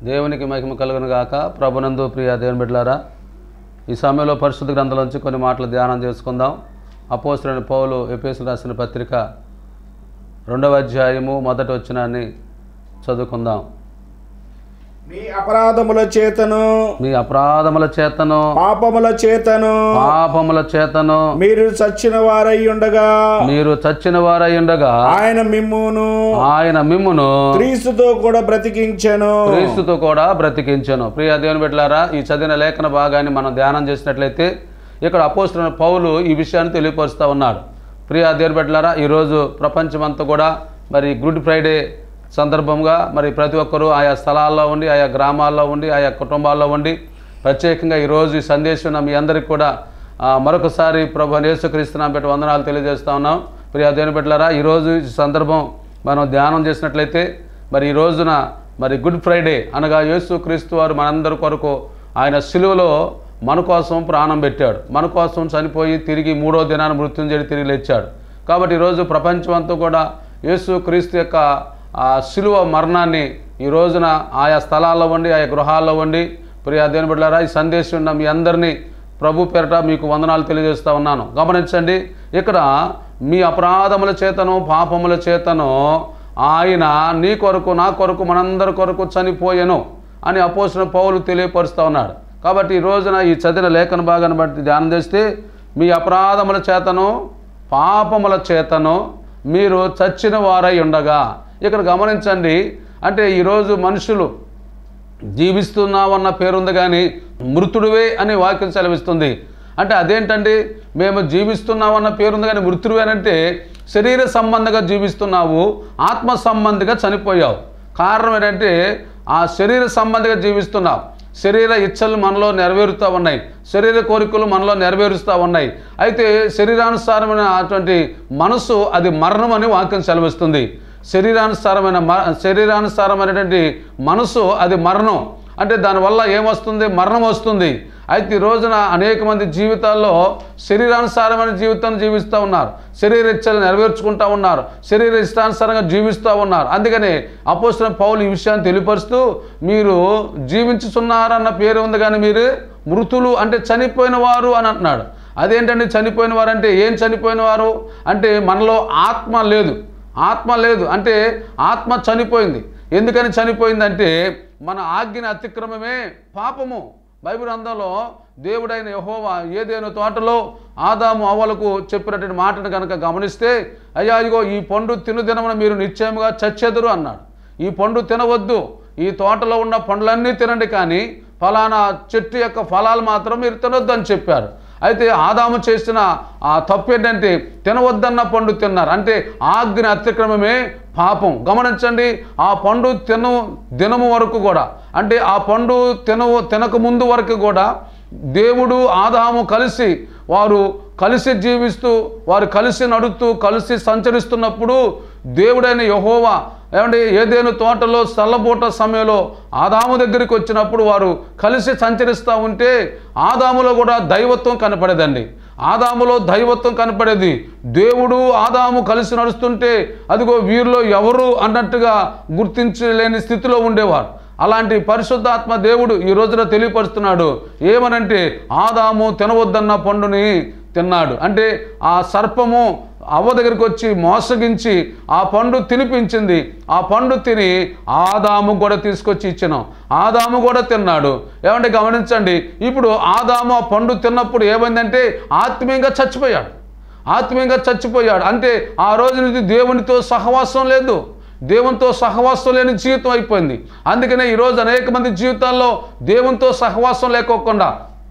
దేవునికి మహిమ కలుగును గాక ప్రభునందు ప్రియ దేవుని బిడ్డలారా ఈ సమయంలో పరిశుద్ధ గ్రంథంలోంచి కొన్ని మాటలు ధ్యానం చేసుకుందాం అపోస్తులైన పౌలు ఎపేసులు రాసిన పత్రిక రెండవ అధ్యాయము మొదటి వచ్చినాన్ని చదువుకుందాం మీ అపరాధముల చేతను మీ అపరాధముల చేతను పాపముల చేతను పాపముల చేతను మీరు చచ్చిన వారై ఉండగా మీరు చచ్చిన వారై ఉండగా ఆయన మిమ్మును ఆయన మిమ్మును క్రీస్తుతో కూడా బ్రతికించెను క్రీస్తుతో కూడా బ్రతికించాను ప్రియ దేవుని బిడ్డలారా ఈ చదివిన లేఖన భాగాన్ని మనం ధ్యానం చేసినట్లయితే ఇక్కడ అపోస్తున్న పౌలు ఈ విషయాన్ని తెలియపరుస్తూ ఉన్నాడు ప్రియ దేవుని బిడ్డలారా ఈరోజు ప్రపంచమంతా కూడా మరి గుడ్ ఫ్రైడే సందర్భంగా మరి ప్రతి ఒక్కరూ ఆయా స్థలాల్లో ఉండి ఆయా గ్రామాల్లో ఉండి ఆయా కుటుంబాల్లో ఉండి ప్రత్యేకంగా ఈరోజు ఈ సందేశం నా మీ అందరికీ కూడా ఆ, మరొకసారి ప్రభు యేసుక్రీస్తునాం పెట్టి వందనాలు తెలియజేస్తా ఉన్నాం ప్రియ దేవుని బిడ్డలారా ఈరోజు ఈ సందర్భం మనం ధ్యానం చేసినట్లయితే మరి ఈ రోజున మరి గుడ్ ఫ్రైడే అనగా యేసు క్రీస్తు వారు మనందరి కొరకు ఆయన సిలువలో మన కోసం ప్రాణం పెట్టాడు మన కోసం చనిపోయి తిరిగి మూడో దినాన్ని మృత్యుంజడి తిరిగి లేచాడు కాబట్టి ఈరోజు ప్రపంచం అంతా కూడా యేసు క్రీస్తు యొక్క ఆ సిలువ మరణాన్ని ఈ రోజున ఆయా స్థలాల్లో ఉండి ఆయా గృహాల్లో ఉండి ప్రియా దేని బిడ్డలారా ఈ సందేశం ఉన్న మీ అందరినీ ప్రభు పేరట మీకు వందనాలు తెలియజేస్తా ఉన్నాను గమనించండి ఇక్కడ మీ అపరాధముల చేతను పాపముల చేతను ఆయన నీ కొరకు నా కొరకు మనందరి కొరకు చనిపోయెను అని అపోసిన పౌలు తెలియపరుస్తూ ఉన్నాడు కాబట్టి ఈ రోజున ఈ చదివిన లేఖన భాగాన్ని బట్టి ధ్యానం చేస్తే మీ అపరాధముల చేతను పాపముల చేతను మీరు చచ్చిన వారై ఉండగా ఇక్కడ గమనించండి అంటే ఈరోజు మనుషులు జీవిస్తున్నామన్న పేరుంది కానీ మృతుడివే అని వాక్యం సెలవిస్తుంది అంటే అదేంటండి మేము జీవిస్తున్నామన్న పేరుంది కానీ మృతుడివేనంటే శరీర సంబంధంగా జీవిస్తున్నావు ఆత్మ సంబంధిగా చనిపోయావు కారణం ఏంటంటే ఆ శరీర సంబంధిగా జీవిస్తున్నావు శరీర ఇచ్చలు మనలో నెరవేరుతూ ఉన్నాయి శరీర కోరికలు మనలో నెరవేరుస్తూ ఉన్నాయి అయితే శరీరానుసారమైన అటువంటి మనసు అది మరణం అని వాక్యం సెలవిస్తుంది శరీరానుసారమైన మ శరీరానుసారమైనటువంటి మనసు అది మరణం అంటే దానివల్ల ఏమొస్తుంది మరణం వస్తుంది అయితే ఈ రోజున అనేక మంది జీవితాల్లో శరీరానుసారమైన జీవితం జీవిస్తూ ఉన్నారు శరీర ఇచ్చలు నెరవేర్చుకుంటూ ఉన్నారు శరీర ఇష్టానుసారంగా జీవిస్తూ ఉన్నారు అందుకని అపోసిన పౌలు ఈ విషయాన్ని తెలియపరుస్తూ మీరు జీవించుతున్నారన్న పేరు ఉంది కానీ మీరు మృతులు అంటే చనిపోయిన వారు అని అంటున్నాడు అదేంటండి చనిపోయిన వారు అంటే ఏం చనిపోయిన వారు అంటే మనలో ఆత్మ లేదు ఆత్మ లేదు అంటే ఆత్మ చనిపోయింది ఎందుకని చనిపోయిందంటే మన ఆజ్ఞ అతిక్రమమే పాపము బైబిల్ అందంలో దేవుడైన యహోవా ఏదేను తోటలో ఆదాము అవ్వలకు చెప్పినటువంటి మాటను కనుక గమనిస్తే అయ్యా ఇగో ఈ పండు తినుదినమున మీరు నిశ్చయముగా చచ్చెదురు అన్నాడు ఈ పండు తినవద్దు ఈ తోటలో ఉన్న పండ్లన్నీ తినండి కానీ ఫలానా చెట్టు యొక్క ఫలాలు మాత్రం మీరు తినొద్దు అని చెప్పారు అయితే ఆదాము చేసిన ఆ తప్పు ఏంటంటే తినవద్దన్న పండు తిన్నారు అంటే ఆజ్ఞ అతిక్రమమే పాపం గమనించండి ఆ పండు తిను దినము వరకు కూడా అంటే ఆ పండు తినవు తినక ముందు వరకు కూడా దేవుడు ఆదాము కలిసి వారు కలిసి జీవిస్తూ వారు కలిసి నడుస్తూ కలిసి సంచరిస్తున్నప్పుడు దేవుడైన యహోవా ఏమంటే ఏదేను తోటలో చల్లబూట సమయంలో ఆదాము దగ్గరికి వచ్చినప్పుడు వారు కలిసి సంచరిస్తూ ఉంటే ఆదాములో కూడా దైవత్వం కనపడేదండి ఆదాములో దైవత్వం కనపడేది దేవుడు ఆదాము కలిసి నడుస్తుంటే అదిగో వీరిలో ఎవరు అన్నట్టుగా గుర్తించలేని స్థితిలో ఉండేవారు అలాంటి పరిశుద్ధాత్మ దేవుడు ఈ రోజున తెలియపరుస్తున్నాడు ఏమనంటే ఆదాము తినవద్దన్న పండుని తిన్నాడు అంటే ఆ సర్పము అవ్వ దగ్గరికి వచ్చి మోసగించి ఆ పండు తినిపించింది ఆ పండు తిని ఆదాము కూడా తీసుకొచ్చి ఇచ్చినాం ఆదాము కూడా తిన్నాడు ఏమంటే గమనించండి ఇప్పుడు ఆదాము ఆ పండు తిన్నప్పుడు ఏమైందంటే ఆత్మీయంగా చచ్చిపోయాడు ఆత్మీయంగా చచ్చిపోయాడు అంటే ఆ రోజు నుంచి దేవునితో సహవాసం లేదు దేవునితో సహవాసం లేని జీవితం అయిపోయింది అందుకనే ఈరోజు అనేక మంది జీవితాల్లో దేవునితో సహవాసం లేకోకుండా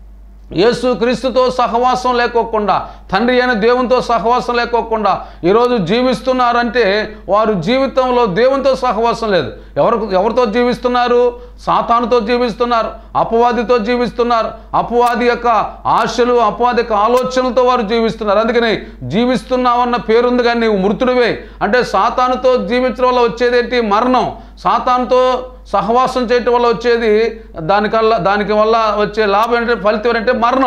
యేసు క్రీస్తుతో సహవాసం లేకోకుండా తండ్రి అయిన దేవునితో సహవాసం లేకోకుండా ఈరోజు జీవిస్తున్నారంటే వారు జీవితంలో దేవునితో సహవాసం లేదు ఎవరు ఎవరితో జీవిస్తున్నారు సాతానుతో జీవిస్తున్నారు అపవాదితో జీవిస్తున్నారు అపవాది యొక్క ఆశలు అపవాది యొక్క ఆలోచనలతో వారు జీవిస్తున్నారు అందుకని జీవిస్తున్నామన్న పేరుంది కానీ నీవు మృతుడివే అంటే సాతానుతో జీవించడం వల్ల వచ్చేదేంటి మరణం సాతానుతో సహవాసం చేయటం వల్ల వచ్చేది దానికల్లా దానికి వల్ల వచ్చే లాభం ఏంటంటే ఫలితం ఏంటంటే మరణం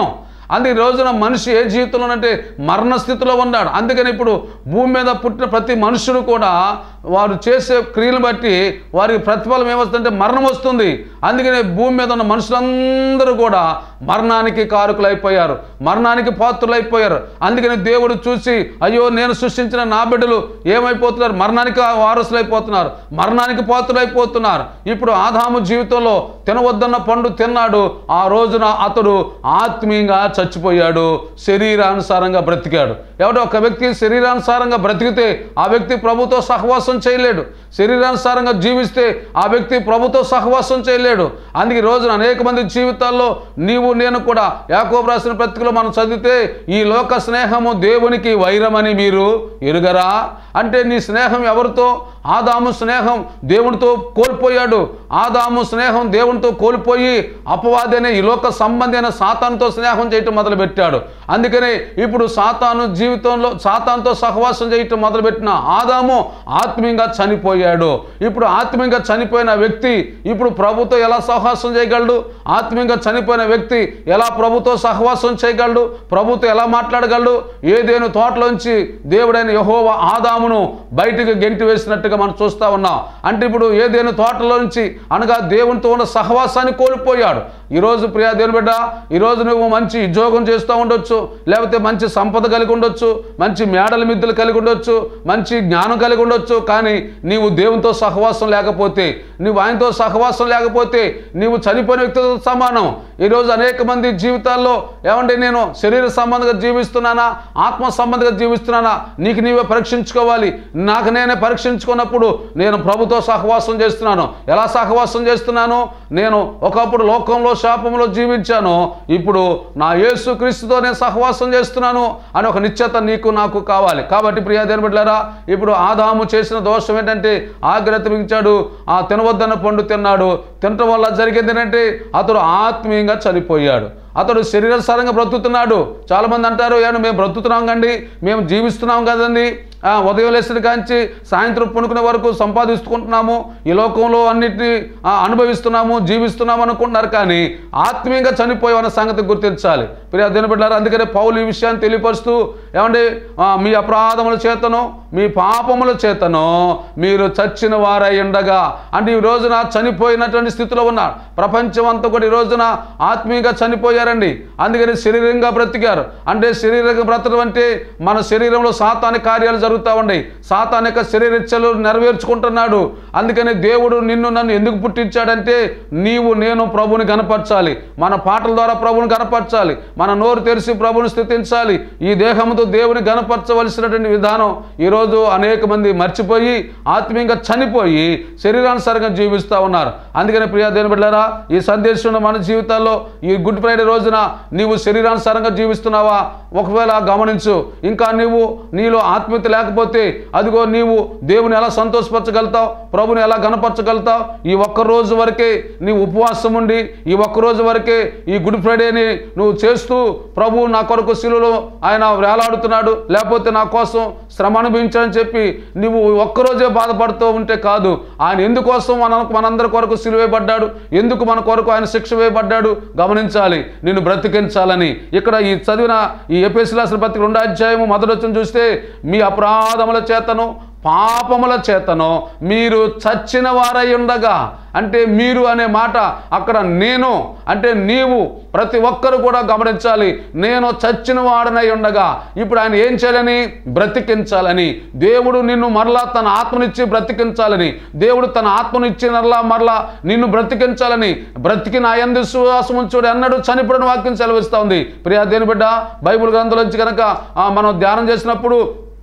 అందుకే ఈ రోజున మనిషి ఏ జీవితంలో అంటే మరణ స్థితిలో ఉన్నాడు అందుకని ఇప్పుడు భూమి మీద పుట్టిన ప్రతి మనుషుడు కూడా వారు చేసే క్రియలు బట్టి వారికి ప్రతిఫలం ఏమొస్తుందంటే మరణం వస్తుంది అందుకనే భూమి మీద ఉన్న మనుషులందరూ కూడా మరణానికి కారుకులైపోయారు మరణానికి పాత్రులైపోయారు అందుకని దేవుడు చూసి అయ్యో నేను సృష్టించిన నా బిడ్డలు ఏమైపోతున్నారు మరణానికి వారసులైపోతున్నారు మరణానికి పాత్రులైపోతున్నారు ఇప్పుడు ఆదాము జీవితంలో తినవద్దన్న పండు తిన్నాడు ఆ రోజున అతడు ఆత్మీయంగా చచ్చిపోయాడు శరీరానుసారంగా బ్రతికాడు ఎవడో ఒక వ్యక్తి శరీరానుసారంగా బ్రతికితే ఆ వ్యక్తి ప్రభుతో సహవాసం చేయలేడు శరీరానుసారంగా జీవిస్తే ఆ వ్యక్తి ప్రభుతో సహవాసం చేయలేడు అందుకే ఈ రోజున అనేక మంది జీవితాల్లో నీవు నేను కూడా యాకోబు రాసిన పత్రికలో మనం చదివితే ఈ లోక స్నేహము దేవునికి వైరమని మీరు ఎరుగరా అంటే నీ స్నేహం ఎవరితో ఆదాము స్నేహం దేవునితో కోల్పోయాడు ఆదాము స్నేహం దేవునితో కోల్పోయి అపవాది అనే ఈ లోక సంబంధి అయిన సాతానుతో స్నేహం చేయటం మొదలుపెట్టాడు అందుకనే ఇప్పుడు సాతాను జీవితంలో సాతానుతో సహవాసం చేయటం మొదలుపెట్టిన ఆదాము ఆత్మీయంగా చనిపోయాడు ఇప్పుడు ఆత్మీయంగా చనిపోయిన వ్యక్తి ఇప్పుడు ప్రభుతో ఎలా సహవాసం చేయగలడు ఆత్మీయంగా చనిపోయిన వ్యక్తి ఎలా ప్రభుతో సహవాసం చేయగలడు ప్రభుతో ఎలా మాట్లాడగలడు ఏదేను తోటలోంచి దేవుడైన యహోవా ఆదామును బయటికి గెంటి వేసినట్టుగా మనం చూస్తా ఉన్నాం అంటే ఇప్పుడు ఏదేను తోటలో నుంచి అనగా దేవునితో ఉన్న సహవాసాన్ని కోల్పోయాడు ఈరోజు ప్రియా దేవుని బిడ్డ ఈరోజు నువ్వు మంచి ఉద్యోగం చేస్తూ ఉండొచ్చు లేకపోతే మంచి సంపద కలిగి ఉండొచ్చు మంచి మేడల మిద్దులు కలిగి ఉండొచ్చు మంచి జ్ఞానం కలిగి ఉండొచ్చు కానీ నీవు దేవునితో సహవాసం లేకపోతే నువ్వు ఆయనతో సహవాసం లేకపోతే నీవు చనిపోయిన వ్యక్తితో సమానం ఈరోజు అనేక మంది జీవితాల్లో ఏమంటే నేను శరీర సంబంధంగా జీవిస్తున్నానా ఆత్మ సంబంధంగా జీవిస్తున్నానా నీకు నీవే పరీక్షించుకోవాలి నాకు నేనే పరీక్షించుకున్నప్పుడు నేను ప్రభుతో సహవాసం చేస్తున్నాను ఎలా సహవాసం చేస్తున్నాను నేను ఒకప్పుడు లోకంలో శాపంలో జీవించాను ఇప్పుడు నా యేసు క్రీస్తుతో నేను సహవాసం చేస్తున్నాను అని ఒక నిశ్చత నీకు నాకు కావాలి కాబట్టి ప్రియా దేని బిడ్డారా ఇప్పుడు ఆదాము చేసిన దోషం ఏంటంటే ఆగ్రహించాడు ఆ తినవద్దన్న పండు తిన్నాడు తినటం వల్ల జరిగేది ఏంటంటే అతడు ఆత్మీయంగా చనిపోయాడు అతడు శరీరానుసారంగా బ్రతుకుతున్నాడు చాలామంది అంటారు ఏమన్నా మేము బ్రతుకుతున్నాం కండి మేము జీవిస్తున్నాం కదండి ఆ, ఉదయం లేచిన కాంచి సాయంత్రం పనుకునే వరకు సంపాదిస్తుకుంటున్నాము ఈ లోకంలో అన్నిటిని ఆ, అనుభవిస్తున్నాము జీవిస్తున్నాము అనుకుంటున్నారు కానీ ఆత్మీయంగా చనిపోయామన్న సంగతి గుర్తించాలి ప్రియా దినబడ్డారు అందుకనే పౌలు ఈ విషయాన్ని తెలియపరుస్తూ ఏమండి ఆ, మీ అపరాధముల చేతను మీ పాపముల చేతను మీరు చచ్చిన వారై ఉండగా అంటే ఈ రోజున చనిపోయినటువంటి స్థితిలో ఉన్నారు ప్రపంచం అంతా కూడా ఈ రోజున ఆత్మీయంగా చనిపోయారండి అందుకని శరీరంగా బ్రతికారు అంటే శరీరంగా బ్రతకడం అంటే మన శరీరంలో సాతాని కార్యాలు జరుగుతూ ఉన్నాయి సాతాన్ యొక్క శరీరచ్చలు నెరవేర్చుకుంటున్నాడు అందుకని దేవుడు నిన్ను నన్ను ఎందుకు పుట్టించాడంటే నీవు నేను ప్రభుని గనపరచాలి మన పాటల ద్వారా ప్రభుని గనపరచాలి మన నోరు తెరిచి ప్రభుని స్థుతించాలి ఈ దేహంతో దేవుని గనపరచవలసినటువంటి విధానం ఈరోజు అనేక మంది మర్చిపోయి ఆత్మీయంగా చనిపోయి శరీరానుసారంగా జీవిస్తూ ఉన్నారు అందుకని ప్రియా దేని బిడ్డారా ఈ సందేశంలో మన జీవితాల్లో ఈ గుడ్ ఫ్రైడే రోజున నీవు శరీరానుసారంగా జీవిస్తున్నావా ఒకవేళ గమనించు ఇంకా నీవు నీలో ఆత్మీయత లేకపోతే అదిగో నీవు దేవుని ఎలా సంతోషపరచగలుగుతావు ప్రభుని ఎలా గనపరచగలుగుతావు ఈ ఒక్క రోజు వరకే నీ ఉపవాసం ఉండి ఈ ఒక్క రోజు వరకే ఈ గుడ్ ఫ్రైడేని నువ్వు చేస్తూ ప్రభు నా కొరకు శిలువలో ఆయన వేలాడుతున్నాడు లేకపోతే నా కోసం శ్రమ అనుభవించాలని చెప్పి నువ్వు ఒక్కరోజే బాధపడుతూ ఉంటే కాదు ఆయన ఎందుకోసం మన మనందరి కొరకు సిలువేయబడ్డాడు ఎందుకు మన కొరకు ఆయన శిక్ష వేయబడ్డాడు గమనించాలి నిన్ను బ్రతికించాలని ఇక్కడ ఈ చదివిన ఈ ఎపిసిలాసిన పత్రిక రెండో అధ్యాయము మొదటి వచ్చిన చూస్తే మీ అపరాధముల చేతను పాపముల చేతను మీరు చచ్చిన వారై ఉండగా అంటే మీరు అనే మాట అక్కడ నేను అంటే నీవు ప్రతి ఒక్కరు కూడా గమనించాలి నేను చచ్చిన వాడనై ఉండగా ఇప్పుడు ఆయన ఏం చేయాలని బ్రతికించాలని దేవుడు నిన్ను మరలా తన ఆత్మనిచ్చి బ్రతికించాలని దేవుడు తన ఆత్మనిచ్చి మరలా మరలా నిన్ను బ్రతికించాలని బ్రతికి నా ఎందు విశ్వాసం ఉంచుడు అన్నాడు చనిపోయిన వాక్యం సెలవిస్తూ ఉంది ప్రియా దేని బిడ్డ బైబిల్ గ్రంథంలోంచి కనుక ఆ, మనం ధ్యానం చేసినప్పుడు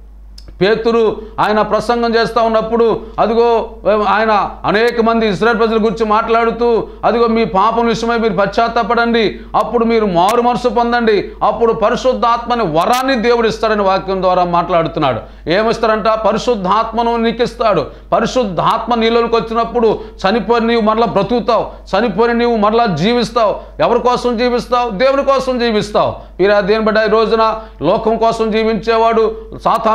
పేతురు ఆయన ప్రసంగం చేస్తూ ఉన్నప్పుడు అదిగో ఆయన అనేక మంది ఇస్రాయల్ ప్రజల గురించి మాట్లాడుతూ అదిగో మీ పాపం విషయమై మీరు పశ్చాత్తాపడండి అప్పుడు మీరు మారు మనసు పొందండి అప్పుడు పరిశుద్ధాత్మని వరాన్ని దేవుడు ఇస్తాడని వాక్యం ద్వారా మాట్లాడుతున్నాడు ఏమిస్తాడంట పరిశుద్ధాత్మను నీకు ఇస్తాడు పరిశుద్ధాత్మ నీలోకి వచ్చినప్పుడు చనిపోయి నీవు మరలా బ్రతుకుతావు చనిపోయి నీవు మరలా జీవిస్తావు ఎవరి కోసం జీవిస్తావు దేవుని కోసం జీవిస్తావు మీరు దేని బట్టి ఈ రోజున లోకం కోసం జీవించేవాడు సాతాను సంబంధి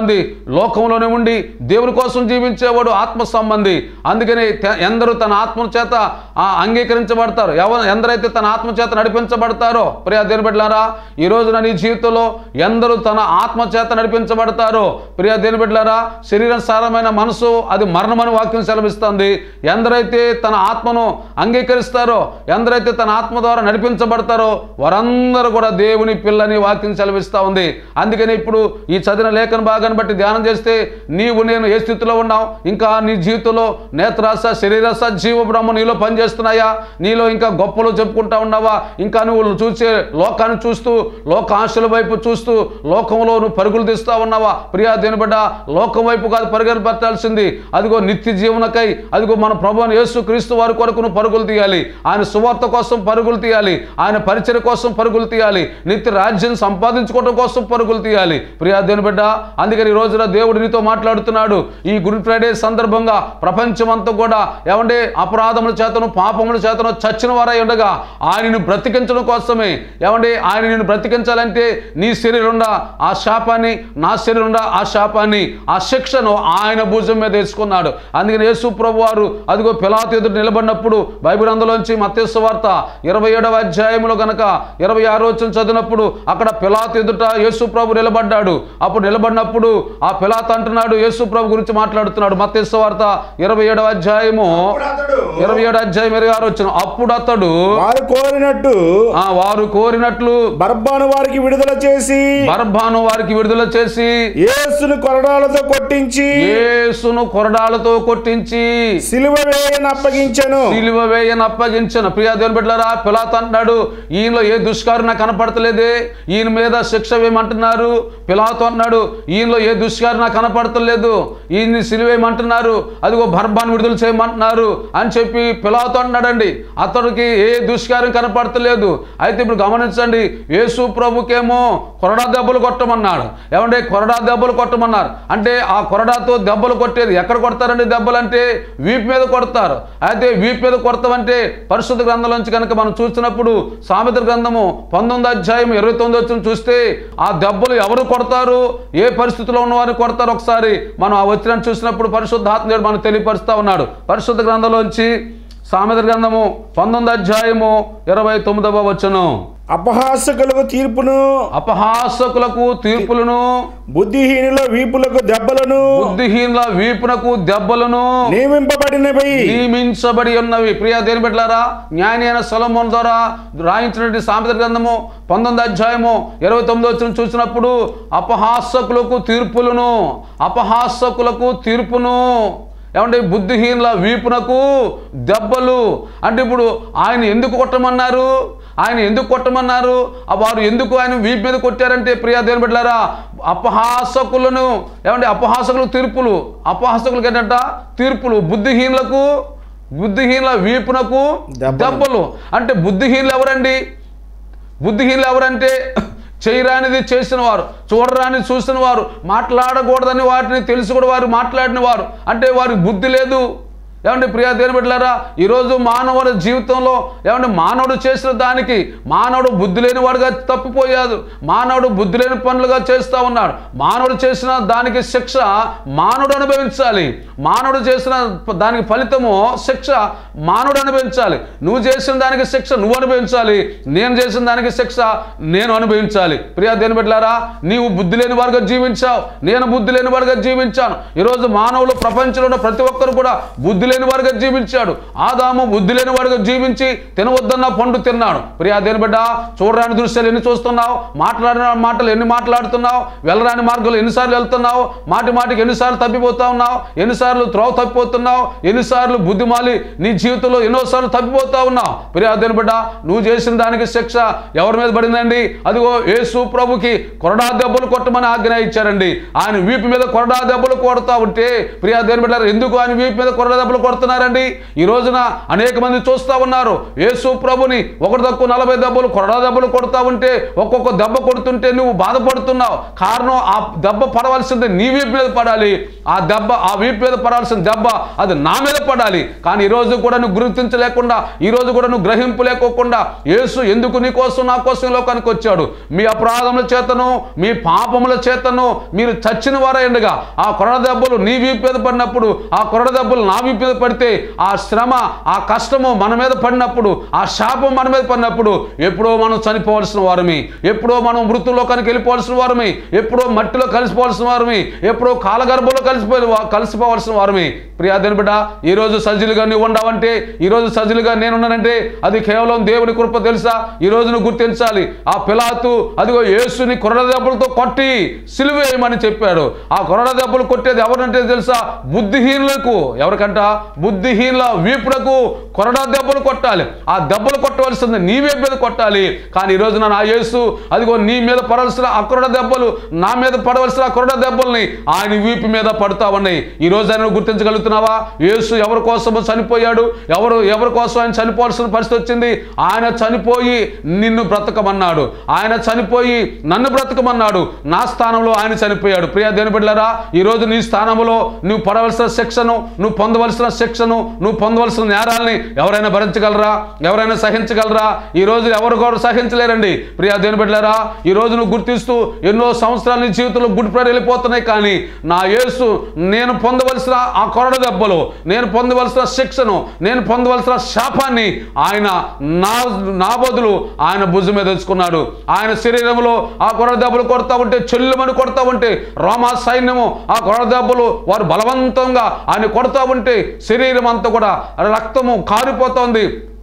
సంబంధి లోకంలోనే ఉండి దేవుని కోసం జీవించేవాడు ఆత్మ సంబంధి అందుకని తె- ఎందరూ తన ఆత్మ చేత ఆ, అంగీకరించబడతారు ఎవరు ఎందరైతే తన ఆత్మ చేత నడిపించబడతారో ప్రియా దేని బిడ్డలారా ఈ రోజున నీ జీవితంలో ఎందరూ తన ఆత్మ చేత నడిపించబడతారో ప్రియా దేని బిడ్డలారా శరీరం సారమైన మనసు అది మరణమని వాక్యం సెలవిస్తుంది ఎందరైతే తన ఆత్మను అంగీకరిస్తారో ఎందరైతే తన ఆత్మ ద్వారా నడిపించబడతారో వారందరూ కూడా దేవుని పిల్లని వాక్యం సెలవిస్తూ ఉంది అందుకని ఇప్పుడు ఈ చదివిన లేఖన భాగాన్ని బట్టి ధ్యానం చేస్తే నీవు నేను ఏ స్థితిలో ఉన్నావు ఇంకా నీ జీవితంలో నేత్రాస శరీరస జీవ బ్రహ్మ నీలో పనిచేస్తున్నాయా నీలో ఇంకా గొప్పలు చెప్పుకుంటా ఉన్నావా ఇంకా నువ్వు చూసే లోకాన్ని చూస్తూ లోక ఆశల వైపు చూస్తూ లోకంలో నువ్వు పరుగులు తీస్తా ఉన్నావా ప్రియా దేని బిడ్డ లోకం వైపు కాదు పరుగులు పెట్టాల్సింది అదిగో నిత్య జీవనకై అదిగో మన ప్రభు అయిన యేసు క్రీస్తు వారి కొరకు నువ్వు పరుగులు తీయాలి ఆయన సువార్త కోసం పరుగులు తీయాలి ఆయన పరిచయ కోసం పరుగులు తీయాలి నిత్య రాజ్యం సంపాదించుకోవడం కోసం పరుగులు తీయాలి ప్రియా దేని బిడ్డ అందుకని ఈ రోజున దేవుడు నీతో మాట్లాడుతున్నాడు ఈ గుడ్ ఫ్రైడే సందర్భంగా ప్రపంచమంతా కూడా ఏమంటే అపరాధముల చేతను పాపముల చేతను చచ్చిన వారై ఉండగా ఆయనను బ్రతికించడం కోసమే ఏమంటే ఆయన నిన్ను బ్రతికించాలంటే నీ శరీరండా ఆ శాపాన్ని నా శరీరండా ఆ శాపాన్ని ఆ శిక్షను ఆయన భుజం మీద వేసుకున్నాడు అందుకని యేసు ప్రభు వారు అదిగో పిలాతు ఎదుట నిలబడినప్పుడు బైబిల్ అందులోంచి మత్స్సు వార్త ఇరవై ఏడవ అధ్యాయంలో గనక ఇరవై ఆరో వచ్చిన చదివినప్పుడు అక్కడ పిలాతు ఎదుట యేసు ప్రభు నిలబడ్డాడు అప్పుడు నిలబడినప్పుడు ఆ పిలాత్ అంటున్నాడు యేసు ప్రభు గురించి మాట్లాడుతున్నాడు మత్స్సు వార్త ఇరవై ఏడవ అధ్యాయము అప్పుడు అతడు ఇరవై ఏడు అధ్యాయం ఇరవై ఆరు వచ్చిన అప్పుడు అతడు వారు కోరినట్టు ఆ వారు కోరినట్లు బర్బాను వారికి విడుదల చేసి బర్భాను వారికి విడుదల చేసి యేసును కొరడాలతో కొట్టించి యేసును కొరడాలతో కొట్టించి సిలువ వేయని అప్పగించెను సిలువ వేయని అప్పగించిన ప్రియా దేవుని బిడ్డలారా పిలాత్ అంటున్నాడు ఈయనలో ఏ దుష్కారం నాకు కనపడతలేదే ఈయన మీద శిక్ష వేయమంటున్నారు పిలాతు అన్నాడు ఈయనలో ఏ దుష్కారం నాకు కనపడతలేదు ఈయన్ని సిలువేయమంటున్నారు అదిగో బర్భాన్ని విడుదల చేయమంటున్నారు అని చెప్పి పిలాతు అన్నాడండి అతడికి ఏ దుష్కారం కనపడతలేదు అయితే ఇప్పుడు గమనించండి యేసు ప్రభుకేమో కొరడా దెబ్బలు కొట్టమన్నాడు ఏమంటే కొరడా దెబ్బలు కొట్టమన్నారు అంటే ఆ కొరడాతో దెబ్బలు కొట్టేది ఎక్కడ కొడతారండి దెబ్బలు అంటే వీపు మీద కొడతారు అయితే వీపు మీద కొడతామంటే పరిశుద్ధ గ్రంథంలోంచి కనుక మనం చూసినప్పుడు సామెత గ్రంథము పంతొమ్మిది అధ్యాయం ఇరవై తొమ్మిది వచ్చిన చూస్తే ఆ దెబ్బలు ఎవరు కొడతారు ఏ పరిస్థితిలో ఉన్నవారిని కొడతారు ఒకసారి మనం ఆ వచ్చిన చూసినప్పుడు పరిశుద్ధ ఆత్మీయుడు మనకు తెలియపరుస్తా ఉన్నాడు పరిశుద్ధ గ్రంథంలోంచి సామెత గ్రంథము పంతొమ్మిది అధ్యాయము ఇరవై తొమ్మిదవ వచ్చును అపహాసకులకు తీర్పును అపహాసకులకు తీర్పులను బుద్ధిహీనుల వీపులకు దెబ్బలను బుద్ధిహీనుల వీపునకు దెబ్బలను నియమింపబడినవి నియమించబడి ఉన్నవి ప్రియా దేని బిడ్డలారా జ్ఞాని అయిన సొలొమోను ద్వారా రాయించినటువంటి సామెత గ్రంథము పంతొమ్మిది అధ్యాయము ఇరవై తొమ్మిది వచ్చిన చూసినప్పుడు అపహాసకులకు తీర్పులను అపహాసకులకు తీర్పును ఏమంటే బుద్ధిహీనుల వీపునకు దెబ్బలు అంటే ఇప్పుడు ఆయన ఎందుకు కొట్టమన్నారు ఆయన ఎందుకు కొట్టమన్నారు ఆ వారు ఎందుకు ఆయన వీపు మీద కొట్టారంటే ప్రియా దేని బిడ్డలారా అపహాసకులను ఏమంటే అపహాసకులకు తీర్పులు అపహాసకులకు ఏంటంట తీర్పులు బుద్ధిహీనులకు బుద్ధిహీనుల వీపునకు దెబ్బలు. దెబ్బలు అంటే బుద్ధిహీనులు ఎవరండి బుద్ధిహీనులు ఎవరంటే చేయరానిది చేసిన వారు చూడరాని చూసిన వారు మాట్లాడకూడదని వాటిని తెలిసి కూడా వారు మాట్లాడిన వారు అంటే వారికి బుద్ధి లేదు ఏమంటే ప్రియా దేని బిడ్డలారా ఈరోజు మానవుడి జీవితంలో ఏమంటే మానవుడు చేసిన దానికి మానవుడు బుద్ధి లేని వాడుగా తప్పిపోయాడు మానవుడు బుద్ధి లేని పనులుగా చేస్తూ ఉన్నాడు మానవుడు చేసిన దానికి శిక్ష మానవుడు అనుభవించాలి మానవుడు చేసిన దానికి ఫలితము శిక్ష మానవుడు అనుభవించాలి నువ్వు చేసిన దానికి శిక్ష నువ్వు అనుభవించాలి నేను చేసిన దానికి శిక్ష నేను అనుభవించాలి ప్రియా దేని బిడ్డలారా నీవు బుద్ధి లేని వాడుగా జీవించావు నేను బుద్ధి లేని వాడుగా జీవించాను ఈరోజు మానవులు ప్రపంచంలో ఉన్న ప్రతి ఒక్కరు కూడా బుద్ధి లేని వాడుగా జీవించాడు ఆదాము బుద్ధి లేని వాడుగా జీవించి తినవద్దన్న పండు తిన్నాడు ప్రియా దేని బిడ్డ చూడరాని దృశ్యాలు ఎన్ని చూస్తున్నావు మాట్లాడిన మాటలు ఎన్ని మాట్లాడుతున్నావు వెళ్ళరాని మార్గాలు ఎన్నిసార్లు వెళ్తున్నావు మాటి మాటికి ఎన్నిసార్లు తప్పిపోతా ఉన్నావు ఎన్నిసార్లు త్రోవ తప్పిపోతున్నావు ఎన్నిసార్లు బుద్ధిమాలి నీ జీవితంలో ఎన్నోసార్లు తప్పిపోతా ఉన్నావు ప్రియా దేని బిడ్డ నువ్వు చేసిన దానికి శిక్ష ఎవరి మీద పడిందండి అదిగో యేసు ప్రభుకి కొరడా దెబ్బలు కొట్టమని ఆజ్ఞ ఇచ్చారండి ఆయన వీపు మీద కొరడా దెబ్బలు కొడతా ఉంటే ప్రియా దేని బిడ్డ ఎందుకు ఆయన వీపు మీద కొరడా దెబ్బలు దెబ్బలు కొడుతున్నారండి ఈ రోజున అనేక మంది చూస్తూ ఉన్నారు యేసు ప్రభుని ఒకటి తక్కువ నలభై దెబ్బలు కొరడా దెబ్బలు కొడతా ఉంటే ఒక్కొక్క దెబ్బ కొడుతుంటే నువ్వు బాధపడుతున్నావు కారణం ఆ దెబ్బ పడవలసింది నీ వీపు మీద పడాలి ఆ దెబ్బ ఆ వీపు మీద పడాల్సిన దెబ్బ అది నా మీద పడాలి కానీ ఈ రోజు కూడా నువ్వు గుర్తించలేకుండా ఈ రోజు కూడా నువ్వు గ్రహింపు లేకోకుండా యేసు ఎందుకు నీ కోసం నా కోసం ఈ లోకానికి వచ్చాడు మీ అపరాధముల చేతను మీ పాపముల చేతను మీరు చచ్చిన వారైండగా ఆ కొరడ దెబ్బలు నీ వీపు మీద పడినప్పుడు ఆ కొరడ దెబ్బలు నా వీపు మీద పడితే ఆ శ్రమ ఆ కష్టము మన మీద పడినప్పుడు ఆ శాపం మన మీద పడినప్పుడు ఎప్పుడో మనం చనిపోవాల్సిన వారమి ఎప్పుడో మనం మృతులోకానికి వెళ్ళిపోవాల్సిన వారమి ఎప్పుడో మట్టిలో కలిసిపోవాల్సిన వారమి ఎప్పుడో కాలగర్భంలో కలిసిపోయి కలిసిపోవాల్సిన వారమి ప్రియాదేని బిడ్డ ఈ రోజు సజ్జులుగా నువ్వు ఉండవంటే ఈ రోజు సజ్జులుగా నేనున్నానంటే అది కేవలం దేవుని కృప తెలుసా ఈ రోజు నువ్వు గుర్తించాలి ఆ పిలాతు అదిగో యేసుని కొరడ దెబ్బలతో కొట్టి సిలువేయమని చెప్పాడు ఆ కొరడ దెబ్బలు కొట్టేది ఎవరంటే తెలుసా బుద్ధిహీనులకు ఎవరికంట బుద్ధిహీనుల వీపులకు కొరడా దెబ్బలు కొట్టాలి ఆ దెబ్బలు కొట్టవలసింది నీ వీపు మీద కొట్టాలి కానీ ఈ రోజున నా యేసు అదిగో నీ మీద పడవలసిన ఆ కొరడ దెబ్బలు నా మీద పడవలసిన ఆ కొరడ దెబ్బల్ని ఆయన వీపు మీద పడుతా ఉన్నాయి ఈ రోజు ఆయన గుర్తించగలుగుతున్నావా యేసు ఎవరి కోసమో చనిపోయాడు ఎవరు ఎవరి కోసం ఆయన చనిపోవాల్సిన పరిస్థితి వచ్చింది ఆయన చనిపోయి నిన్ను బ్రతకమన్నాడు ఆయన చనిపోయి నన్ను బ్రతకమన్నాడు నా స్థానంలో ఆయన చనిపోయాడు ప్రియా దేని బిడ్డలారా ఈ రోజు నీ స్థానంలో నువ్వు పడవలసిన శిక్షను నువ్వు పొందవలసిన శిక్షను నువ్వు పొందవలసిన నేరాల్ని ఎవరైనా భరించగలరా ఎవరైనా సహించగలరా ఈ రోజు ఎవరు కూడా సహించలేరండి ప్రియా దేని బిడ్డలారా ఈ రోజు నువ్వు గుర్తిస్తూ ఎన్నో సంవత్సరాల నీ జీవితంలో గుడ్ ఫ్రైడే వెళ్ళిపోతున్నాయి కానీ నా యేసు నేను పొందవలసిన ఆ కొరడ దెబ్బలు నేను పొందవలసిన శిక్షను నేను పొందవలసిన శాపాన్ని ఆయన నా నా బదులు ఆయన భుజం మీద తెచ్చుకున్నాడు ఆయన శరీరంలో ఆ కొరడ దెబ్బలు కొడతా ఉంటే చెల్లుమని కొడతా ఉంటే రోమా సైన్యము ఆ కొరడ దెబ్బలు వారు బలవంతంగా ఆయన కొడతా ఉంటే శరీరం అంతా కూడా రక్తము కారిపోతోంది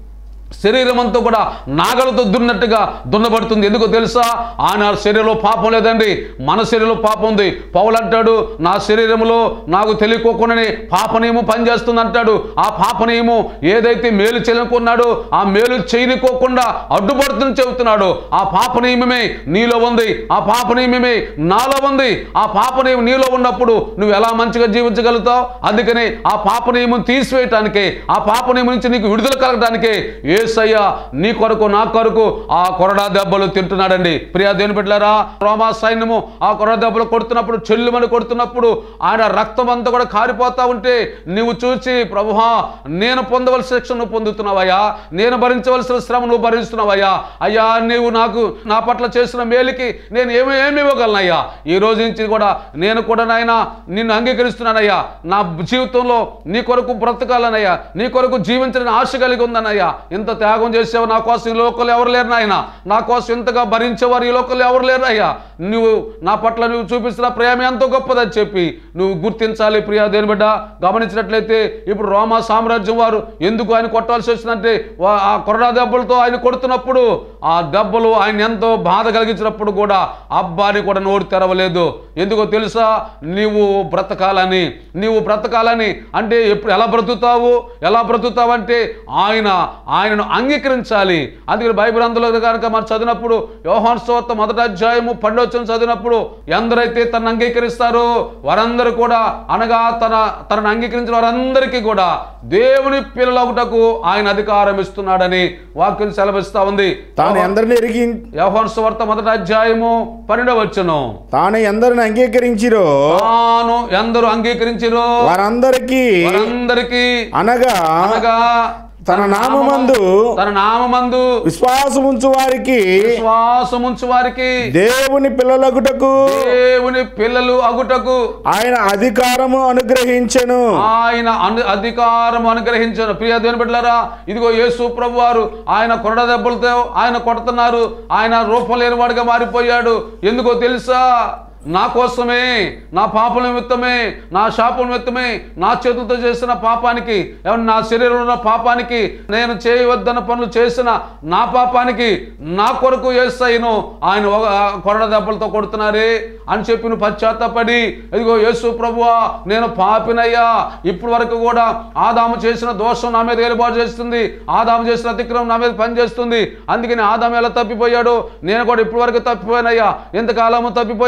శరీరం అంతా కూడా నాగలతో దున్నట్టుగా దున్నబడుతుంది ఎందుకో తెలుసా ఆయన శరీరంలో పాపం లేదండి మన శరీరంలో పాపం ఉంది పౌలు అంటాడు నా శరీరంలో నాకు తెలియకోకుండానే పాపనేమో పనిచేస్తుంది అంటాడు ఆ పాపనేమో ఏదైతే మేలు చేయనుకున్నాడో ఆ మేలు చేయనుకోకుండా అడ్డుపడుతుందని చెబుతున్నాడు ఆ పాపనియమమే నీలో ఉంది ఆ పాపనియమమే నాలో ఉంది ఆ పాపనియమం నీలో ఉన్నప్పుడు నువ్వు ఎలా మంచిగా జీవించగలుగుతావు అందుకనే ఆ పాపనియమం తీసివేయటానికే ఆ పాపనియమం నుంచి నీకు విడుదల కలగటానికే ఏసయ్య నీ కొరకు నా కొరకు ఆ కొరడా దెబ్బలు తింటున్నాడండి ప్రియా దేని బిడ్డలారా రోమా సైన్యము ఆ కొరడా దెబ్బలు కొడుతున్నప్పుడు చెల్లుమని కొడుతున్నప్పుడు ఆయన రక్తం అంతా కూడా కారిపోతా ఉంటే నువ్వు చూసి ప్రభుహా నేను పొందవలసిన శిక్ష నువ్వు పొందుతున్నావయ్యా నేను భరించవలసిన శ్రమ నువ్వు భరిస్తున్నావయ్యా అయ్యా నీవు నాకు నా పట్ల చేసిన మేలుకి నేను ఏమి ఏమి ఇవ్వగలనయ్యా ఈ రోజు నుంచి కూడా నేను కూడా నాయన నిన్ను అంగీకరిస్తున్నానయ్యా నా జీవితంలో నీ కొరకు బ్రతకాలనయ్యా నీ కొరకు జీవించాలని ఆశ కలిగి ఉందనయ్యా ఇంత త్యాగం చేసావు నా కోసం ఈ లోకలు ఎవరు లేరు నాయన నా కోసం ఇంతగా భరించేవారు ఈ లోకలు ఎవరు లేరు అయ్యా నువ్వు నా పట్ల నువ్వు చూపిస్తున్న ప్రేమ ఎంతో గొప్పదని చెప్పి నువ్వు గుర్తించాలి ప్రియా దేని బిడ్డ గమనించినట్లయితే ఇప్పుడు రోమా సామ్రాజ్యం వారు ఎందుకు ఆయన కొట్టాల్సి వచ్చిందంటే వా- ఆ కొరడా దెబ్బలతో ఆయన కొడుతున్నప్పుడు ఆ దెబ్బలు ఆయన ఎంతో బాధ కలిగించినప్పుడు కూడా అబ్బాని కూడా నోరు తెరవలేదు ఎందుకో తెలుసా నీవు బ్రతకాలని నీవు బ్రతకాలని అంటే ఎప్పుడు ఎలా బ్రతుకుతావు ఎలా బ్రతుకుతావు అంటే ఆయన ఆయనను అంగీకరించాలి అందుకని బైబిల్ అందులో కనుక మనం చదివినప్పుడు యోహాన్ స్తోత్ర మొదటి అధ్యాయము పండొచ్చిన చదివినప్పుడు ఎందరైతే తనను అంగీకరిస్తారో వారందరూ కూడా అనగా తన తనను అంగీకరించిన వారందరికీ కూడా దేవుని పిల్లలగుటకు ఆయన అధికారం ఇస్తున్నాడని వాక్యం సెలవిస్తా ఉంది తాను ఎందరిని ఎరిగి యోహాన్ సువార్త మొదటి అధ్యాయము పన్నెండవ వచ్చును తాను ఎందరిని అంగీకరించిరో తాను ఎందరు అంగీకరించిరో వారందరికీ వారందరికీ అనగా అనగా తన నామమందు తన నామందు విశ్వాసముంచు వారికి విశ్వాసముంచు వారికి దేవుని పిల్లలగుటకు దేవుని పిల్లలు అగుటకు ఆయన అధికారము అనుగ్రహించెను ఆయన అను అధికారం అనుగ్రహించారు ప్రియ దేవుని బిడ్డలారా ఇదిగో యేసు ప్రభు వారు ఆయన కొరడ దెబ్బలతో ఆయన కొడుతున్నారు ఆయన రూపం లేనివాడిగా మారిపోయాడు ఎందుకో తెలుసా నా కోసమే నా పాపల నిమిత్తమే నా శాపం నిమిత్తమే నా చేతులతో చేసిన పాపానికి ఏమన్నా నా శరీరంలో ఉన్న పాపానికి నేను చేయవద్దన్న పనులు చేసిన నా పాపానికి నా కొరకు ఏసైను ఆయన ఒక కొరడ దెబ్బలతో కొడుతున్నారే అని చెప్పి నువ్వు పశ్చాత్తపడి ఇదిగో యేసు ప్రభువా నేను పాపినయ్యా ఇప్పటి వరకు కూడా ఆదాము చేసిన దోషం నా మీద ఏలుబాటు చేస్తుంది ఆదాము చేసిన అతిక్రమం నా మీద పనిచేస్తుంది అందుకని ఆదాము ఎలా తప్పిపోయాడు నేను కూడా ఇప్పటి వరకు తప్పిపోయానయ్యా ఎంతకాలము తప్పిపోయాను చెప్పి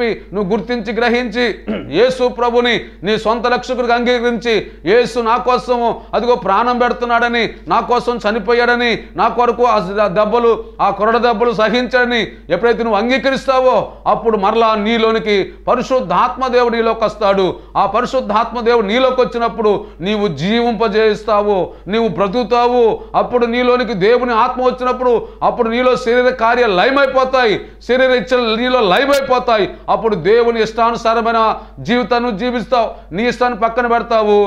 నువ్వు గుర్తించి గ్రహించి యేసు ప్రభుని నీ సొంత రక్షకుడిగా అంగీకరించి యేసు నా కోసం అదిగో ప్రాణం పెడుతున్నాడని నా కోసం చనిపోయాడని నా కొరకు ఆ దెబ్బలు ఆ కొరడ దెబ్బలు సహించాడని ఎప్పుడైతే నువ్వు అంగీకరిస్తావో అప్పుడు మరలా నీలోనికి పరిశుద్ధాత్మ దేవుడు నీలోకి వస్తాడు ఆ పరిశుద్ధాత్మ దేవుడు నీలోకి వచ్చినప్పుడు నీవు జీవింపజేస్తావు నీవు బ్రతుకుతావు అప్పుడు నీలోనికి దేవుని ఆత్మ వచ్చినప్పుడు అప్పుడు నీలో శరీర కార్యాలు లయమైపోతాయి శరీర ఇచ్చలు నీలో లయమైపోతాయి అప్పుడు దేవుని ఇష్టానుసారమైన జీవితాన్ని జీవిస్తావు నీ ఇష్టాన్ని పక్కన పెడతావు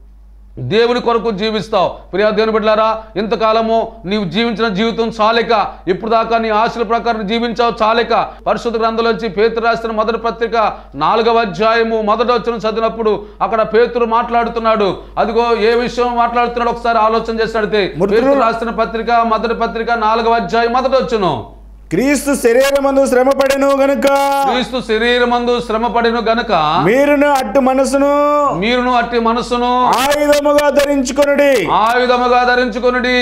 దేవుని కొరకు జీవిస్తావు ప్రియా దేవుని బిడ్డలారా ఇంతకాలము నీవు జీవించిన జీవితం చాలిక ఇప్పుడు దాకా నీ ఆశల ప్రకారం జీవించావు చాలిక పరిశుద్ధ గ్రంథంలోంచి పేతురు రాసిన మొదటి పత్రిక నాలుగవ అధ్యాయము మొదటి వచ్చిన చదివినప్పుడు అక్కడ పేతురు మాట్లాడుతున్నాడు అదిగో ఏ విషయం మాట్లాడుతున్నాడు ఒకసారి ఆలోచన చేసి అడిగితే మృతులు- పేతురు రాసిన పత్రిక మొదటి పత్రిక నాలుగవ అధ్యాయం మొదటి వచ్చును క్రీస్తు శరీరమందు శ్రమపడెను గనుక క్రీస్తు శరీరమందు శ్రమపడిన గనుక మీరును అట్టు మనసును మీరును అట్టి మనసును ఆయుధముగా ధరించుకొనుడి ఆయుధముగా ధరించుకొనుడి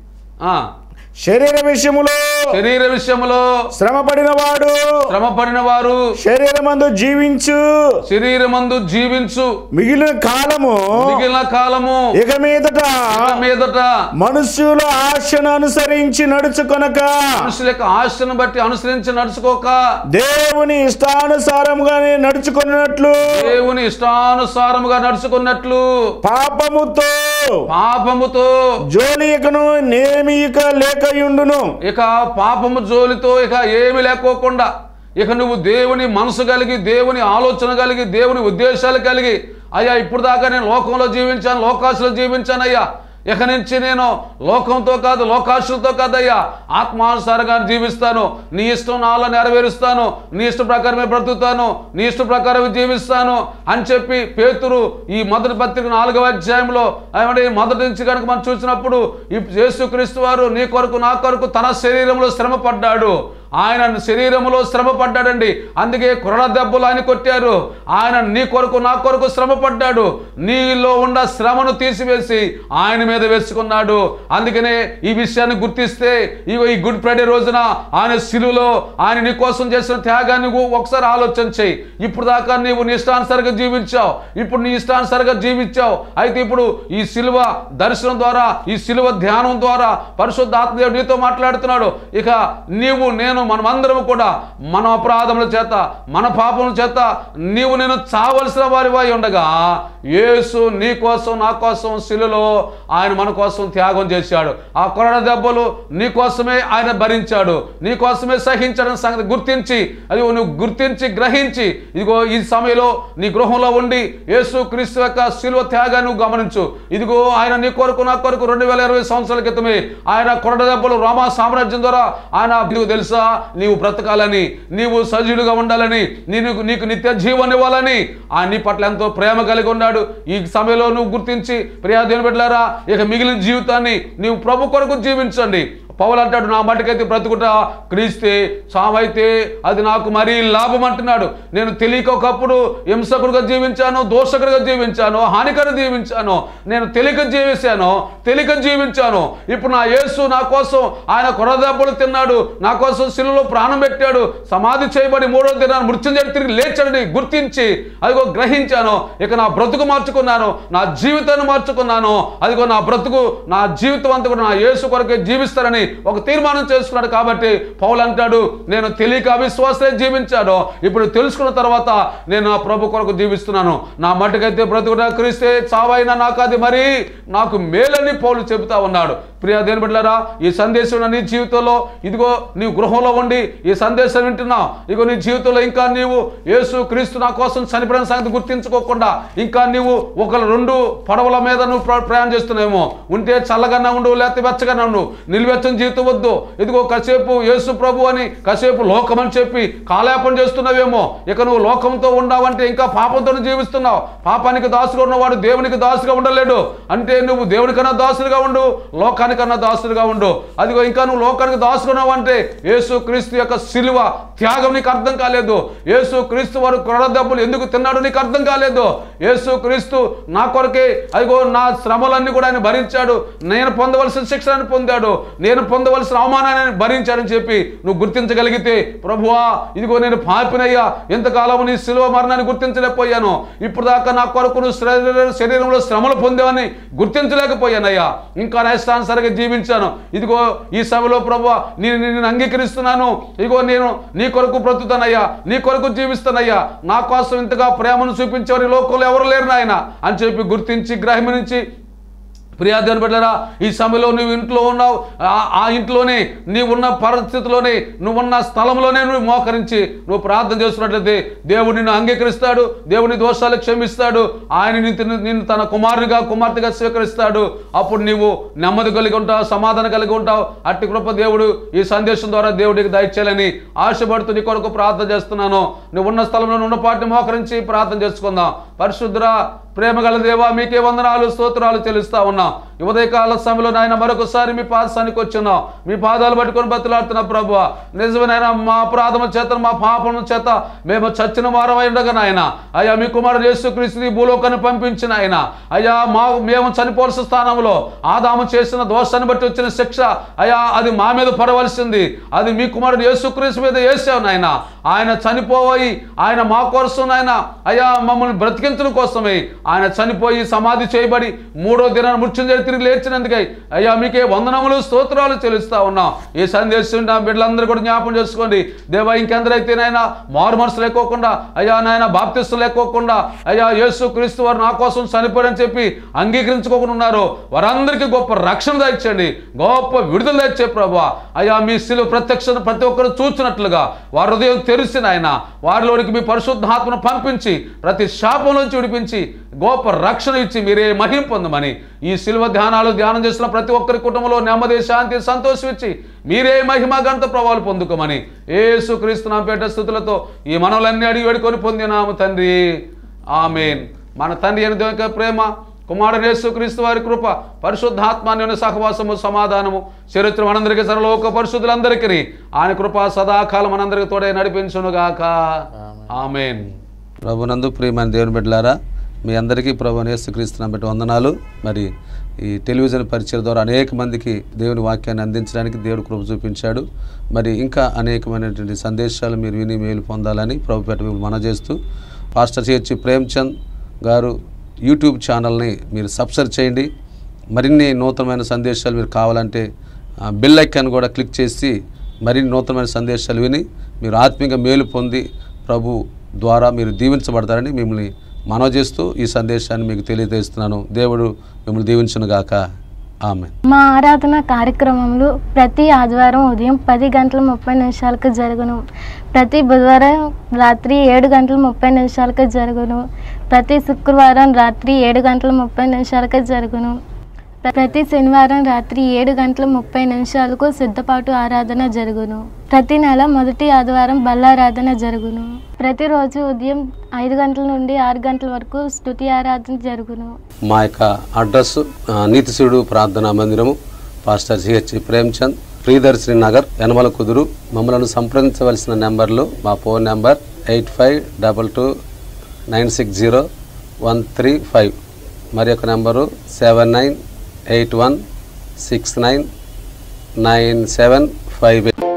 ఆ శరీర విషయములో శరీర విషయములో శ్రమపడిన వాడు శ్రమపడిన వారు శరీరమందు జీవించు శరీరమందు జీవించు మిగిలిన కాలము మిగిలిన కాలము ఇక మీదట ఇక మీదట మనుష్యుల ఆశను అనుసరించి నడుచుకొనక మనుషుల యొక్క ఆశను బట్టి అనుసరించి నడుచుకోక దేవుని ఇష్టానుసారముగానే నడుచుకున్నట్లు దేవుని ఇష్టానుసారముగా నడుచుకున్నట్లు పాపముతో పాపముతో జోలియకను నేమియక లేకయుండును ఇక పాపము జోలితో ఇక ఏమి లేకోకుండా ఇక నువ్వు దేవుని మనసు కలిగి దేవుని ఆలోచన కలిగి దేవుని ఉద్దేశాలు కలిగి అయ్యా ఇప్పుడు దాకా నేను లోకంలో జీవించాను లోకాశలో జీవించాను అయ్యా ఇక నుంచి నేను లోకంతో కాదు లోకాశులతో కాదయ్యా ఆత్మానుసారంగా జీవిస్తాను నీ ఇష్టం నాలో నెరవేరుస్తాను నీ ఇష్ట ప్రకారమే బ్రతుకుతాను నీ ఇష్ట ప్రకారమే జీవిస్తాను అని చెప్పి పేతురు ఈ మొదటి పత్రిక నాలుగవ అధ్యాయంలో ఏమంటే మొదటి నుంచి కనుక మనం చూసినప్పుడు ఈ యేసుక్రీస్తు వారు నీ కొరకు నా కొరకు తన శరీరంలో శ్రమ పడ్డాడు ఆయన శరీరంలో శ్రమ పడ్డాడండి అందుకే కొరడ దెబ్బలు ఆయన కొట్టారు ఆయన నీ కొరకు నా కొరకు శ్రమ పడ్డాడు నీలో ఉన్న శ్రమను తీసివేసి ఆయన మీద వేసుకున్నాడు అందుకనే ఈ విషయాన్ని గుర్తిస్తే ఇగో ఈ గుడ్ ఫ్రైడే రోజున ఆయన శిలువలో ఆయన నీ కోసం చేసిన త్యాగాన్ని నువ్వు ఒకసారి ఆలోచన చేయి ఇప్పుడు దాకా నీవు నీ ఇష్టానుసారంగా జీవించావు ఇప్పుడు నీ ఇష్టానుసారంగా జీవించావు అయితే ఇప్పుడు ఈ శిలువ దర్శనం ద్వారా ఈ శిలువ ధ్యానం ద్వారా పరిశుద్ధ ఆత్మదేవుడు నీతో మాట్లాడుతున్నాడు ఇక నీవు నేను మనమందరం కూడా మన అపరాధముల చేత మన పాపముల చేత నీవు నేను చావలసిన వారివై ఉండగా యేసు నీ కోసం నా కోసం శిలులో ఆయన మన కోసం త్యాగం చేశాడు ఆ కొరడ దెబ్బలు నీ కోసమే ఆయన భరించాడు నీ కోసమే సహించడం సంగతి గుర్తించి అది నువ్వు గుర్తించి గ్రహించి ఇదిగో ఈ సమయంలో నీ గృహంలో ఉండి యేసు క్రీస్తు యొక్క శిలువ త్యాగాన్ని నువ్వు గమనించు ఇదిగో ఆయన నీ కొరకు నా కొరకు రెండు వేల ఇరవై సంవత్సరాల క్రితమే ఆయన కొరడ దెబ్బలు రోమా సామ్రాజ్యం ద్వారా ఆయన నీకు తెలుసా నీవు బ్రతకాలని నీవు సజీవులుగా ఉండాలని నేను నీకు నిత్య జీవనం ఇవ్వాలని ఆయన నీ పట్ల ఎంతో ప్రేమ కలిగి ఉన్నాడు ఈ సమయంలో నువ్వు గుర్తించి ప్రియా దేవుని బిడ్డలారా ఇక మిగిలిన జీవితాన్ని నీవు ప్రభు కొరకు జీవించండి పౌలు అంటాడు నా మటుకైతే బ్రతుకుట క్రీస్తే సామైతే అది నాకు మరీ లాభం అంటున్నాడు నేను తెలియక ఒకప్పుడు హింసకుడిగా జీవించాను దోషకుడిగా జీవించాను హానికరంగా జీవించాను నేను తెలియక జీవించాను తెలియక జీవించాను ఇప్పుడు నా యేసు నా కోసం ఆయన కొరదెబ్బలు తిన్నాడు నా కోసం శిలువలో ప్రాణం పెట్టాడు సమాధి చేయబడి మూడో దినాన్ని మృత్యుంజడి తిరిగి లేచాడని గుర్తించి అదిగో గ్రహించాను ఇక నా బ్రతుకు మార్చుకున్నాను నా జీవితాన్ని మార్చుకున్నాను అదిగో నా బ్రతుకు నా జీవితం అంతా కూడా నా యేసు కొరకే జీవిస్తానని ఒక తీర్మానం చేసుకున్నాడు కాబట్టి పౌలు అంటాడు నేను తెలియక అవిశ్వాసే జీవించాను ఇప్పుడు తెలుసుకున్న తర్వాత నేను నా ప్రభు కొరకు జీవిస్తున్నాను నా మట్టుకైతే బ్రతుకుట క్రీస్తే చావైనా నాకు అది మరి నాకు మేలని పౌలు చెబుతా ఉన్నాడు ప్రియ దేని బిడ్డలారా ఈ సందేశం నీ జీవితంలో ఇదిగో నీ గృహంలో ఉండి ఈ సందేశం వింటున్నావు ఇదిగో నీ జీవితంలో ఇంకా నీవు యేసు క్రీస్తు నా కోసం చనిపోయిన సంగతి గుర్తించుకోకుండా ఇంకా నీవు ఒక రెండు పడవల మీద నువ్వు ప్ర- ప్రయాణం చేస్తున్నావేమో ఉంటే చల్లగానే ఉండు లేకపోతే వెచ్చగానే ఉండు నిలువెచ్చని జీవితం వద్దు ఇదిగో కాసేపు యేసు ప్రభు అని కాసేపు లోకం అని చెప్పి కాలేపం చేస్తున్నావేమో ఇక నువ్వు లోకంతో ఉన్నావంటే ఇంకా పాపంతో జీవిస్తున్నావు పాపానికి దాసుగా ఉన్నవాడు దేవునికి దాసుగా ఉండలేడు అంటే నువ్వు దేవునికన్నా దాసులుగా ఉండు లోకానికన్నా దాసులుగా ఉండు అదిగో ఇంకా నువ్వు లోకానికి దాసుకున్నావు అంటే యేసు క్రీస్తు యొక్క సిలువ త్యాగం నీకు అర్థం కాలేదు యేసు క్రీస్తు వారు కొరడ దెబ్బలు ఎందుకు తిన్నాడు నీకు అర్థం కాలేదు యేసు క్రీస్తు నా కొరకే అదిగో నా శ్రమలన్నీ కూడా ఆయన భరించాడు నేను పొందవలసిన శిక్షణను పొందాడు నేను నేను పొందవలసిన అవమానాన్ని భరించాడని చెప్పి నువ్వు గుర్తించగలిగితే ప్రభువా ఇదిగో నేను పాపినయ్యా ఎంతకాలం నీ శిలువ మరణాన్ని గుర్తించలేకపోయాను ఇప్పుడు దాకా నా కొరకు నువ్వు శరీర- శరీరంలో శ్రమలు పొందేవని గుర్తించలేకపోయానయ్యా ఇంకా నా ఇష్టానుసారంగా జీవించాను ఇదిగో ఈ సభలో ప్రభు నేను నేను అంగీకరిస్తున్నాను ఇదిగో నేను నీ కొరకు బ్రతుకుతానయ్యా నీ కొరకు జీవిస్తానయ్యా నా కోసం ఇంతగా ప్రేమను చూపించేవారు ఈ లోకంలో ఎవరు లేరు నాయన అని చెప్పి గుర్తించి గ్రహించి ప్రియాదేవుని బిడ్డరా ఈ సమయంలో నువ్వు ఇంట్లో ఉన్నావు ఆ- ఆ ఇంట్లోనే నీవు ఉన్న పరిస్థితిలోనే నువ్వున్న స్థలంలోనే నువ్వు మోకరించి నువ్వు ప్రార్థన చేస్తున్నట్లయితే దేవుడు నిన్ను అంగీకరిస్తాడు దేవుని దోషాలు క్షమిస్తాడు ఆయన నిన్ను నిన్ను తన కుమారునిగా కుమార్తెగా స్వీకరిస్తాడు అప్పుడు నీవు నెమ్మది కలిగి ఉంటావు సమాధానం కలిగి ఉంటావు అట్టి కృప దేవుడు ఈ సందేశం ద్వారా దేవుడికి దయచేయాలని ఆశపడుతూ నీ కొరకు ప్రార్థన చేస్తున్నాను నువ్వు ఉన్న స్థలంలో ఉన్న పాటిని మోకరించి ప్రార్థన చేసుకుందాం పరిశుద్ధ ప్రేమ గల దేవా మీకే వందనాలు స్తోత్రాలు చెల్లిస్తా ఉన్నాం ఈ ఉదయకాల సమయంలో నాయన మరొకసారి మీ పాదానికి వచ్చినాం మీ పాదాలు పట్టుకొని బతులాడుతున్నా ప్రభు నిజమేనాయన మా అపరాధముల చేత మా పాపముల చేత మేము చచ్చిన వారమై ఉండగా నాయన అయ్యా మీ కుమారుడు యేసుక్రీస్తుని ఈ భూలోకాన్ని పంపించిన ఆయన అయ్యా మా మేము చనిపోవలసిన స్థానంలో ఆదాము చేసిన దోషాన్ని బట్టి వచ్చిన శిక్ష అయ్యా అది మా మీద పడవలసింది అది మీ కుమారుడు యేసుక్రీస్తు మీద వేసావు నాయన ఆయన చనిపోయి ఆయన మా కోసం నాయన అయ్యా మమ్మల్ని బ్రతికించడం కోసమే ఆయన చనిపోయి సమాధి చేయబడి మూడో దినాన్ని మృత్యుంజయ తిరిగి లేచినందుకై అయ్యా మీకే వందనములు స్తోత్రాలు చెల్లిస్తా ఉన్నాం ఈ సందేశం నా బిడ్డలందరూ కూడా జ్ఞాపం చేసుకోండి దేవా ఇంకెందరైతే నాయన మారు మనసు లేకోకుండా అయ్యా నాయన బాప్తిస్తు లేకోకుండా అయ్యా యేసు క్రీస్తు వారు నా కోసం చనిపోయారని చెప్పి అంగీకరించుకోకుండా ఉన్నారు వారందరికీ గొప్ప రక్షణ తెచ్చండి గొప్ప విడుదల తెచ్చే ప్రభా అయ్యా మీ శిలువ ప్రత్యక్ష ప్రతి ఒక్కరు చూచినట్లుగా వారి హృదయం తెరిచిన ఆయన వారిలోనికి మీ పరిశుద్ధాత్మను పంపించి ప్రతి శాపం నుంచి విడిపించి గొప్ప రక్షణ ఇచ్చి మీరే మహిం పొందమని ఈ శిల్వ ధ్యానాలు ధ్యానం చేసిన ప్రతి ఒక్కరి కుటుంబంలో నెమ్మది శాంతి సంతోషం ఇచ్చి మీరే మహిమ గంత ప్రభావాలు పొందుకోమని ఏసు క్రీస్తు పేట స్థుతులతో ఈ మనవులన్నీ అడిగి వేడుకొని పొందినాము తండ్రి ఆమెన్ మన తండ్రి అయిన దేవుని యొక్క ప్రేమ కుమారుడు యేసుక్రీస్తు వారి కృప పరిశుద్ధాత్మాన్యుని సహవాసము సమాధానము చరిత్ర మనందరికీ సరలోక పరిశుద్ధులందరికీ ఆయన కృప సదాకాలం మనందరికీ తోడే నడిపించునుగాక ఆమెన్ ప్రభునందు ప్రియమైన దేవుని బిడ్డలారా మీ అందరికీ ప్రభు యేసుక్రీస్తున్న బట్టి వందనాలు మరి ఈ టెలివిజన్ పరిచయం ద్వారా అనేక మందికి దేవుని వాక్యాన్ని అందించడానికి దేవుడు కృప చూపించాడు మరి ఇంకా అనేకమైనటువంటి సందేశాలు మీరు విని మేలు పొందాలని ప్రభు పేట మిమ్మల్ని మనజేస్తూ పాస్టర్ చేర్చి ప్రేమ్చంద్ గారు యూట్యూబ్ ఛానల్ని మీరు సబ్స్క్రైబ్ చేయండి మరిన్ని నూతనమైన సందేశాలు మీరు కావాలంటే ఆ, బెల్ ఐకాన్ కూడా క్లిక్ చేసి మరిన్ని నూతనమైన సందేశాలు విని మీరు ఆత్మీయంగా మేలు పొంది ప్రభు ద్వారా మీరు దీవించబడతారని మిమ్మల్ని మనవి చేస్తూ ఈ సందేశాన్ని మీకు తెలియజేస్తున్నాను దేవుడు మిమ్మల్ని దీవించునుగాక ఆమె మా ఆరాధన కార్యక్రమంలో ప్రతి ఆదివారం ఉదయం పది గంటల ముప్పై నిమిషాలకు జరుగును ప్రతి బుధవారం రాత్రి ఏడు గంటల ముప్పై నిమిషాలకు జరుగును ప్రతి శుక్రవారం రాత్రి ఏడు గంటల ముప్పై నిమిషాలకు జరుగును ప్ర- ప్రతి శనివారం రాత్రి ఏడు గంటల ముప్పై నిమిషాలకు సిద్ధపాటు ఆరాధన జరుగును ప్రతి నెల మొదటి ఆదివారం బల్లారాధన జరుగును ప్రతిరోజు ఉదయం ఐదు గంటల నుండి ఆరు గంటల వరకు స్తుతి ఆరాధన జరుగును మా యొక్క అడ్రస్ ఆ, నీతిశివుడు ప్రార్థనా మందిరము పాస్టర్ సిహెచ్ ప్రేమ్చంద్ ప్రియదర్శిని నగర్ యనమల కుదురు మమ్మల్ని సంప్రదించవలసిన నెంబర్లు మా phone number eight five double two nine six zero one three five మరి యొక్క number seven nine eight one six nine nine seven five eight